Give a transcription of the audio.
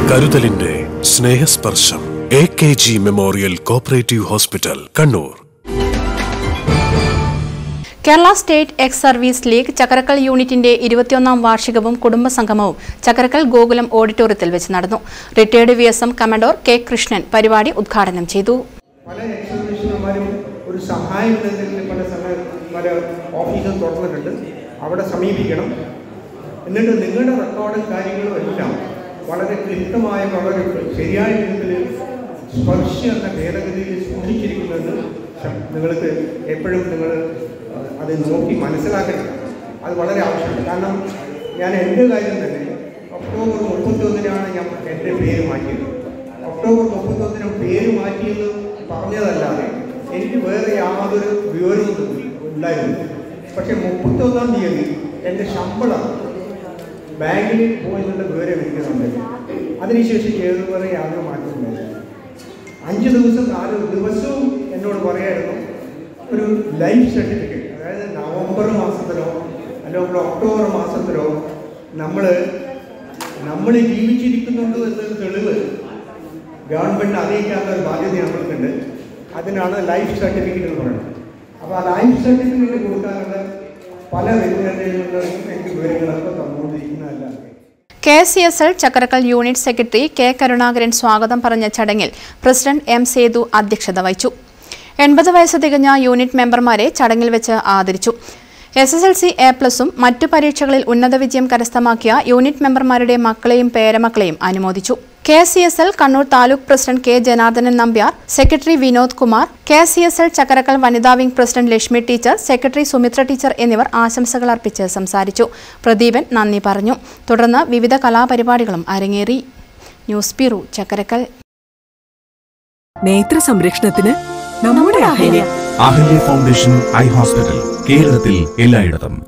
കരുതലിന്റെ സ്നേഹസ്പർശം A K G memorial cooperative hospital Kannur Kerala state ex service league Chakkarakkal യൂണിറ്റിന്റെ ഇരുപത്തിയൊന്നാം വാർഷികവും കുടുംബസംഗമവും ചക്കരക്കൽ ഗോകുലം ഓഡിറ്റോറിയത്തിൽ വെച്ച് നടന്നു retired V S M commodore K Krishnan പരിപാടി ഉദ്ഘാടനം ചെയ്തു പല എക്സിബിഷന്മാരും ഒരു സഹായം എന്തെങ്കിലും പല സമയ പല ഓഫീസും തുറന്നിട്ടുണ്ട് അവിടെ സമീപിക്കണം എന്നിട്ട് നിങ്ങളുടെ റെക്കോർഡും കാര്യങ്ങളും എല്ലാം വളരെ ക്ലിപ്തമായ വളരെ ശരിയായ രീതിയിൽ സ്പർശ എന്ന ഭേദഗതിയിൽ സൂക്ഷിച്ചിരിക്കുമെന്ന് ശ- നിങ്ങൾക്ക് എപ്പോഴും നിങ്ങൾ അഹ്, അത് നോക്കി മനസ്സിലാക്കണം അത് വളരെ ആവശ്യമാണ് കാരണം ഞാൻ എൻ്റെ കാര്യം തന്നെ ഒക്ടോബർ മുപ്പത്തൊന്നിനാണ് ഞാൻ എൻ്റെ പേര് മാറ്റിയത് ഒക്ടോബർ മുപ്പത്തൊന്നിന് പേര് മാറ്റിയെന്ന് പറഞ്ഞതല്ലാതെ എനിക്ക് വേറെ യാതൊരു വിവരവും ഉണ്ടായിരുന്നു പക്ഷെ മുപ്പത്തൊന്നാം തീയതി എൻ്റെ ശമ്പളം ബാങ്കിൽ പോയെന്നുള്ള വിവരം എനിക്കുന്നുണ്ട് അതിനുശേഷം ഏതുവരെ യാതൊരു മാറ്റമില്ല അഞ്ച് ദിവസം നാല് ദിവസവും എന്നോട് പറയായിരുന്നു ഒരു ലൈഫ് സർട്ടിഫിക്കറ്റ് അതായത് നവംബർ മാസത്തിലോ അല്ലെങ്കിൽ ഒക്ടോബർ മാസത്തിലോ നമ്മൾ നമ്മൾ ജീവിച്ചിരിക്കുന്നുണ്ട് എന്നൊരു തെളിവ് ഗവൺമെൻറ് അറിയിക്കാത്ത ഒരു ബാധ്യത നമ്മൾക്കുണ്ട് അതിനാണ് ലൈഫ് സർട്ടിഫിക്കറ്റ് എന്ന് പറയുന്നത് അപ്പോൾ ആ ലൈഫ് സർട്ടിഫിക്കറ്റ് കൊടുക്കാനുള്ള പല വ്യക്തികളുടെയും എനിക്ക് വിവരങ്ങളൊക്കെ തന്നുകൊണ്ടിരിക്കുന്നതല്ലാതെ K C S L Chakkarakkal unit secretary K Karunakaran സ്വാഗതം പറഞ്ഞ ചടങ്ങിൽ പ്രസിഡന്റ് എം സേതു അധ്യക്ഷത വഹിച്ചു എൺപത് വയസ്സ് തികഞ്ഞ യൂണിറ്റ് മെമ്പർമാരെ ചടങ്ങിൽ വെച്ച് ആദരിച്ചു S S L C A പ്ലസും മറ്റു പരീക്ഷകളിൽ ഉന്നത വിജയം കരസ്ഥമാക്കിയ യൂണിറ്റ് മെമ്പർമാരുടെ മക്കളെയും പേരമക്കളെയും അനുമോദിച്ചു K C S L Kannur taluk president K Janardhanan Nambiar secretary Vinod Kumar K C S L Chakkarakkal വനിതാ wing president Lakshmi teacher secretary Sumithra teacher എന്നിവർ ആശംസകൾ അർപ്പിച്ച് സംസാരിച്ചു പ്രദീപൻ നന്ദി പറഞ്ഞു തുടർന്ന് വിവിധ കലാപരിപാടികളും അരങ്ങേറി ന്യൂസ് ബ്യൂറോ ചക്കരക്കൽ നേത്ര സംരക്ഷണത്തിന് നമ്മുടെ Ahalya Ahalya foundation eye hospital കേരളത്തിൽ എല്ലായിടത്തും